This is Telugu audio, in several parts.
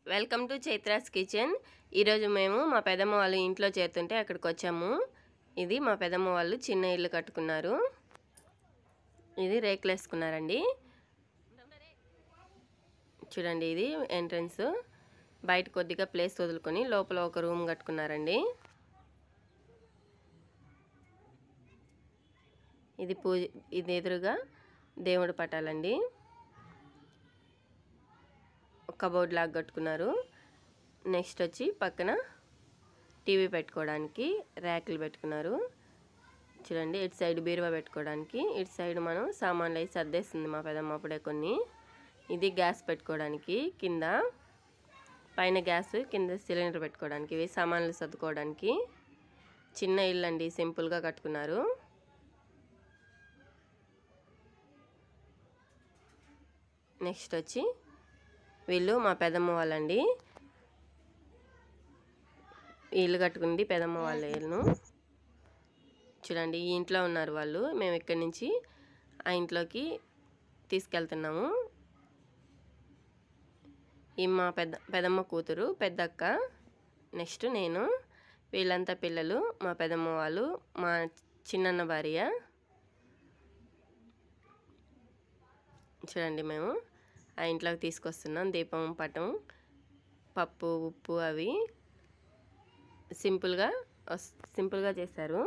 వెల్కమ్ టు చైత్రాస్ కిచెన్ ఈరోజు మేము మా పెదమ్మ వాళ్ళు ఇంట్లో చేరుతుంటే అక్కడికి వచ్చాము ఇది మా పెదమ్మ వాళ్ళు చిన్న ఇల్లు కట్టుకున్నారు ఇది రేకులు వేసుకున్నారండి చూడండి ఇది ఎంట్రన్స్ బయట కొద్దిగా ప్లేస్ వదులుకొని లోపల ఒక రూమ్ కట్టుకున్నారండి ఇది పూజ ఇది ఎదురుగా దేవుడి పటాలండి కబోర్డ్ లాగా కట్టుకున్నారు నెక్స్ట్ వచ్చి పక్కన టీవీ పెట్టుకోవడానికి ర్యాకులు పెట్టుకున్నారు చూడండి ఇటు సైడ్ బీరువా పెట్టుకోవడానికి ఇటు సైడ్ మనం సామాన్లు అవి సర్దేస్తుంది మా పెదమ్మ అప్పుడే కొన్ని ఇది గ్యాస్ పెట్టుకోవడానికి కింద పైన గ్యాస్ కింద సిలిండర్ పెట్టుకోవడానికి ఇవి సామాన్లు సర్దుకోవడానికి చిన్న ఇల్లు అండి సింపుల్గా కట్టుకున్నారు నెక్స్ట్ వచ్చి వీళ్ళు మా పెదమ్మ వాళ్ళండి ఇల్లు కట్టుకుంది పెదమ్మ వాళ్ళ ఇల్లును చూడండి ఈ ఇంట్లో ఉన్నారు వాళ్ళు మేము ఇక్కడి నుంచి ఆ ఇంట్లోకి తీసుకెళ్తున్నాము ఈ మా పెద్ద పెదమ్మ కూతురు పెద్దక్క నెక్స్ట్ నేను వీళ్ళంతా పిల్లలు మా పెదమ్మ వాళ్ళు మా చిన్నన్న భార్య చూడండి మేము ఆ ఇంట్లోకి తీసుకొస్తున్నాం దీపం పటం పప్పు ఉప్పు అవి సింపుల్గా వస్- సింపుల్గా చేశారు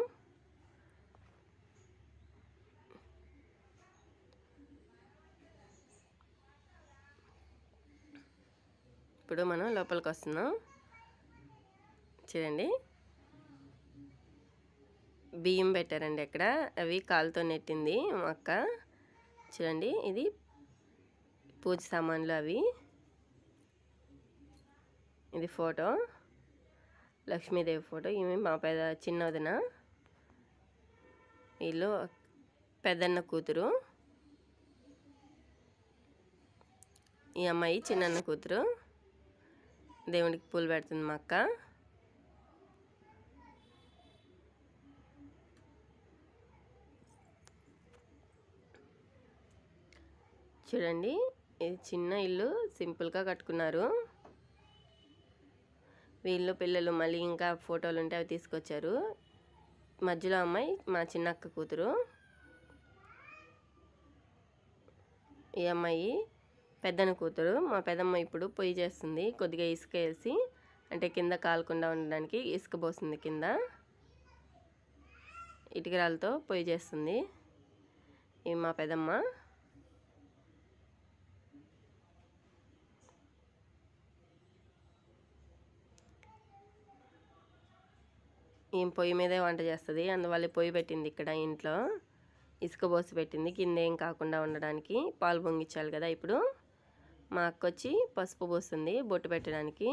ఇప్పుడు మనం లోపలికి వస్తున్నాం చూడండి బియ్యం పెట్టారండి అక్కడ అవి కాలుతో నెట్టింది మా అక్క చూడండి ఇది పూజ సామాన్లు అవి ఇది ఫోటో లక్ష్మీదేవి ఫోటో ఈమె మా పెద్ద చిన్న వదిన వీళ్ళు పెద్దన్న కూతురు ఈ అమ్మాయి చిన్నన్న కూతురు దేవుడికి పూలు పెడుతుంది మా అక్క చూడండి ఇది చిన్న ఇల్లు సింపుల్గా కట్టుకున్నారు వీళ్ళు పిల్లలు మళ్ళీ ఇంకా ఫోటోలు ఉంటే అవి తీసుకొచ్చారు మధ్యలో అమ్మాయి మా చిన్నక్క కూతురు ఈ అమ్మాయి పెద్దన కూతురు మా పెదమ్మ ఇప్పుడు పొయ్యి చేస్తుంది కొద్దిగా ఇసుక వేసి అంటే కింద కాలకుండా ఉండడానికి ఇసుక పోస్తుంది కింద ఇటుకరాలతో పొయ్యి చేస్తుంది ఈ మా పెదమ్మ ఏం పొయ్యి మీదే వంట చేస్తుంది అందువల్ల పొయ్యి పెట్టింది ఇక్కడ ఇంట్లో ఇసుక పోసి పెట్టింది కింద ఏం కాకుండా ఉండడానికి పాలు పొంగిచ్చాలి కదా ఇప్పుడు మా అక్క వచ్చి పసుపు పోస్తుంది బొట్టు పెట్టడానికి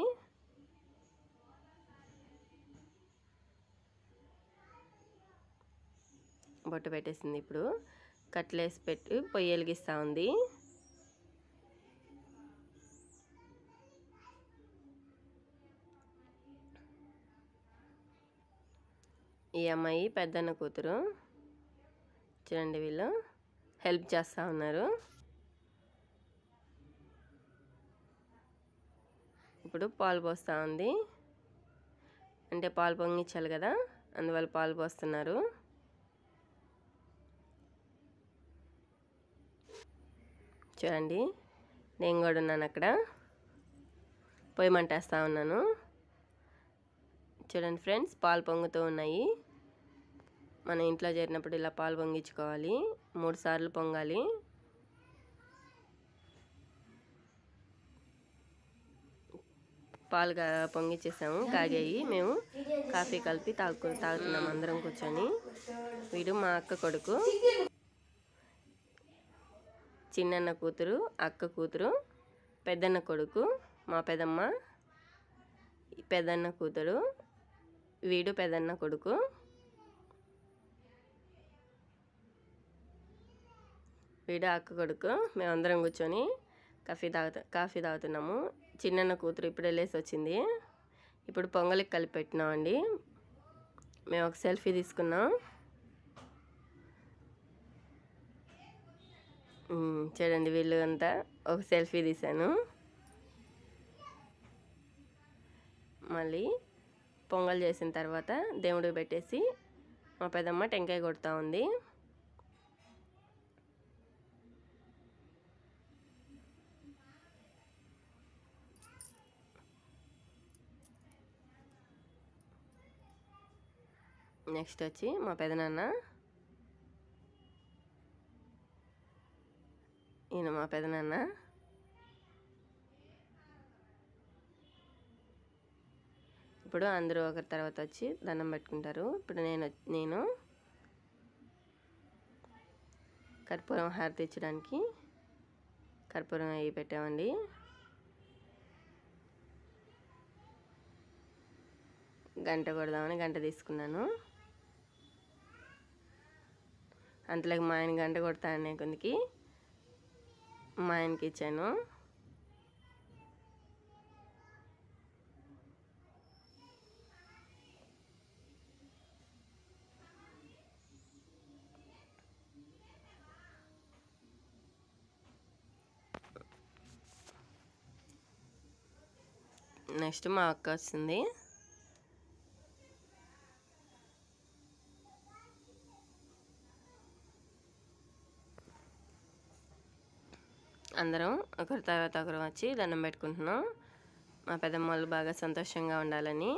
బొట్టు పెట్టేసింది ఇప్పుడు కట్లేసి పెట్టి పొయ్యి వెలిగిస్తూ ఉంది ఈ అమ్మాయి పెద్దన్న కూతురు చూడండి వీళ్ళు హెల్ప్ చేస్తూ ఉన్నారు ఇప్పుడు పాలు పోస్తూ ఉంది అంటే పాలు పొంగిచ్చాలి కదా అందువల్ల పాలు పోస్తున్నారు చూడండి నేను కూడా ఉన్నాను అక్కడ పొయ్యి మంటేస్తూ ఉన్నాను చూడండి ఫ్రెండ్స్ పాలు పొంగుతూ ఉన్నాయి మన ఇంట్లో చేరినప్పుడు ఇలా పాలు పొంగించుకోవాలి మూడు సార్లు పొంగాలి పాలు గా- పొంగిచ్చేసాము కాగాయి మేము కాఫీ కలిపి తాగు తాగుతున్నాం అందరం కూర్చొని వీడు మా అక్క కొడుకు చిన్నన్న కూతురు అక్క కూతురు పెద్దన్న కొడుకు మా పెదమ్మ ఈ పెద్దన్న కూతురు వీడు పెద్దన్న కొడుకు వీడు అక్క కొడుకు మేమందరం కూర్చొని కాఫీ తాగుతా కాఫీ తాగుతున్నాము చిన్నన్న కూతురు ఇప్పుడు వెళ్ళేసి వచ్చింది ఇప్పుడు పొంగలికి కలిపి పెట్టినామండి మేము ఒక సెల్ఫీ తీసుకున్నాం ఉమ్, చూడండి వీళ్ళు అంతా ఒక సెల్ఫీ తీశాను మళ్ళీ పొంగల్ చేసిన తర్వాత దేవుడికి పెట్టేసి మా పెదమ్మ టెంకాయ కొడుతూ ఉంది నెక్స్ట్ వచ్చి మా పెదనాన్న ఈయన మా పెదనాన్న ఇప్పుడు అందరూ ఒకరి తర్వాత వచ్చి దండం పెట్టుకుంటారు ఇప్పుడు నేను నేను కర్పూరం హారతి ఇచ్చడానికి కర్పూరం అవి పెట్టామండి గంట కొడదామని గంట తీసుకున్నాను అంతలోకి మా ఆయన గంట కొడతానే కొందికి మా ఆయనకి ఇచ్చాను నెక్స్ట్ మా అక్క వస్తుంది అందరం ఒకరి తర్వాత ఒకరు వచ్చి దండం పెట్టుకుంటున్నాం మా పెద్దమ్మ వాళ్ళు బాగా సంతోషంగా ఉండాలని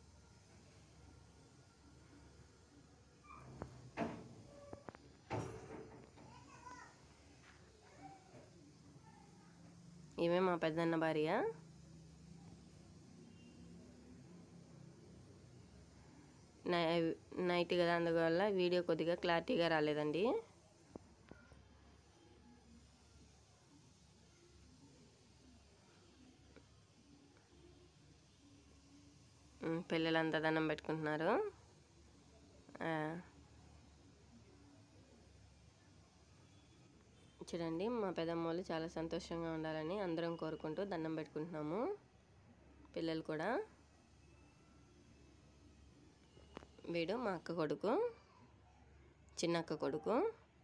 ఈమె మా పెద్దన్న భార్య నై- నైట్ కదా అందువల్ల వీడియో కొద్దిగా క్లారిటీగా రాలేదండి ఉమ్, పిల్లలంతా దండం పెట్టుకుంటున్నారు ఆ. చూడండి మా పెద్దమ్మ వాళ్ళు చాలా సంతోషంగా ఉండాలని అందరం కోరుకుంటూ దండం పెట్టుకుంటున్నాము పిల్లలు కూడా వీడు మా అక్క కొడుకు చిన్న అక్క కొడుకు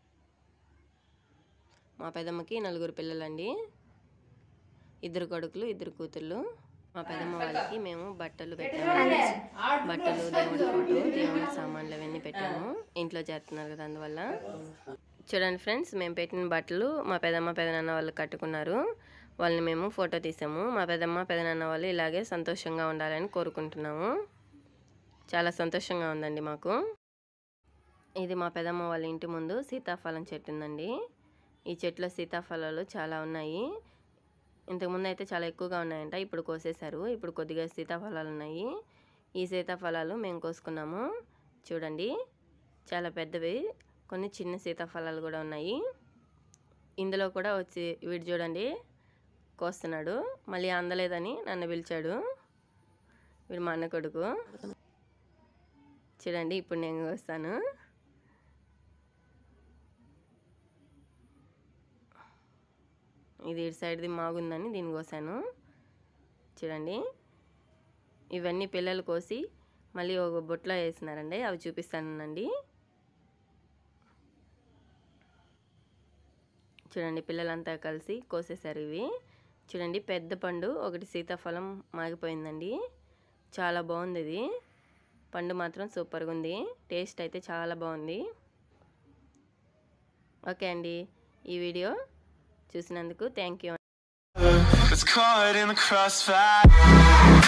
మా పెదమ్మకి నలుగురు పిల్లలండి ఇద్దరు కొడుకులు ఇద్దరు కూతుళ్ళు మా పెదమ్మ వాళ్ళకి మేము బట్టలు పెట్టాము బట్టలు దేవుడి ఫోటో దేవుడి సామాన్లు అవన్నీ పెట్టాము ఇంట్లో చేస్తున్నారు కదా అందువల్ల చూడండి ఫ్రెండ్స్ మేము పెట్టిన బట్టలు మా పెదమ్మ పెదనాన్న వాళ్ళు కట్టుకున్నారు వాళ్ళని మేము ఫోటో తీసాము మా పెదమ్మ పెదనాన్న వాళ్ళు ఇలాగే సంతోషంగా ఉండాలని కోరుకుంటున్నాము చాలా సంతోషంగా ఉందండి మాకు ఇది మా పెదమ్మ వాళ్ళ ఇంటి ముందు సీతాఫలం చెట్టు ఉందండి ఈ చెట్లో సీతాఫలాలు చాలా ఉన్నాయి ఇంతకుముందు అయితే చాలా ఎక్కువగా ఉన్నాయంట ఇప్పుడు కోసేశారు ఇప్పుడు కొద్దిగా సీతాఫలాలు ఉన్నాయి ఈ సీతాఫలాలు మేము కోసుకున్నాము చూడండి చాలా పెద్దవి కొన్ని చిన్న సీతాఫలాలు కూడా ఉన్నాయి ఇందులో కూడా వచ్చి వీడు చూడండి కోస్తున్నాడు మళ్ళీ అందలేదని నన్ను పిలిచాడు వీడు మా అన్న కొడుకు చూడండి ఇప్పుడు నేను వస్తాను ఇది ఇటు సైడ్ది మాగుందని దీన్ని కోసాను చూడండి ఇవన్నీ పిల్లలు కోసి మళ్ళీ ఒక బొట్లో వేసినారండి అవి చూపిస్తానండి చూడండి పిల్లలంతా కలిసి కోసేశారు ఇవి చూడండి పెద్ద పండు ఒకటి సీతాఫలం మాగిపోయిందండి చాలా బాగుంది ఇది పండు మాత్రం సూపర్గా ఉంది టేస్ట్ అయితే చాలా బాగుంది ఓకే అండి ఈ వీడియో చూసినందుకు thank you It's caught in the crossfire.